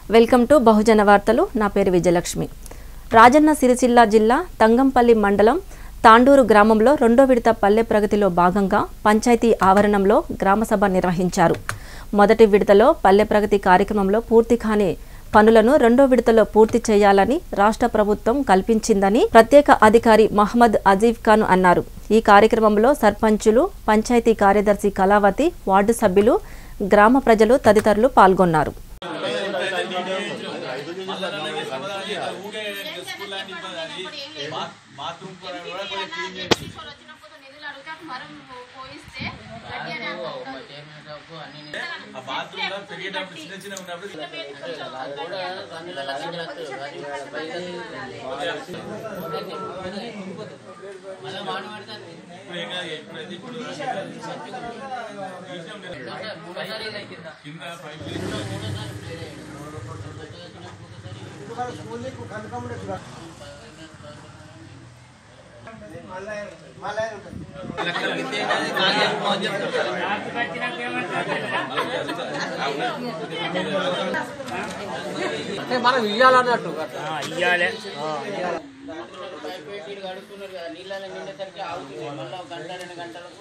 Welcome to బహుజన వార్తలు నా పేరు విజయలక్ష్మి రాజన్న సిరిసిల్ల జిల్లా తంగంపల్లి మండలం తాండూరు గ్రామంలో రెండో విడత పల్లె ప్రగతిలో భాగంగా పంచాయతీ ఆవరణంలో గ్రామసభ నిర్వహించారు మొదటి విడతలో పల్లె ప్రగతి కార్యక్రమంలో పూర్తి కాని పనులను రెండో విడతలో పూర్తి చేయాలని రాష్ట్ర ప్రభుత్వం కల్పించిందని ప్రత్యేక అధికారి మహమ్మద్ అజీఫ్ ఖాన్ అన్నారు ఈ కార్యక్రమంలో సర్పంచులు పంచాయతీ కార్యదర్శి కళావతి వార్డు సభ్యులు గ్రామ ప్రజలు తదితరులు పాల్గొన్నారు అంటే మనం ఇయ్యాలన్నట్టు ఇయ్యాలే గడుపుతున్నారు కదా నీళ్ళని నిండేసరికి ఆగుతుంది మళ్ళీ గంట రెండు గంటలకు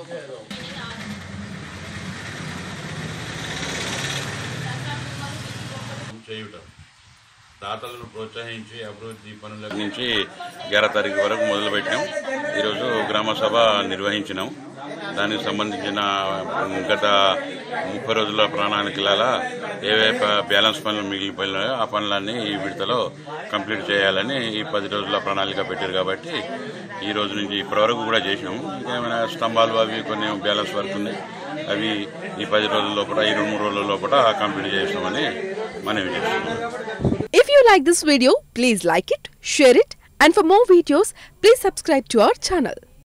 చేయుట దాతలను ప్రోత్సహించి అభివృద్ధి పనుల నుంచి గ్యార తారీఖు వరకు మొదలుపెట్టాం ఈరోజు గ్రామ సభ నిర్వహించినాం దానికి సంబంధించిన గత ముప్పై రోజుల ప్రణాళికల ఏవే ప- బ్యాలెన్స్ పనులు మిగిలిపోయినాయో ఆ పనులన్నీ ఈ విడతలో కంప్లీట్ చేయాలని ఈ పది రోజుల ప్రణాళిక పెట్టారు కాబట్టి ఈ రోజు నుంచి ఇప్పటివరకు కూడా చేసినాం ఇంకేమైనా స్తంభాలు అవి కొన్ని బ్యాలెన్స్ వర్క్ ఉన్నాయి అవి ఈ పది రోజుల లోపల ఈ రెండు మూడు రోజుల లోపల కంప్లీట్ చేసినామని మనవి చేస్తున్నాం If you like this video, please like it, share it, and for more videos, please subscribe to our channel.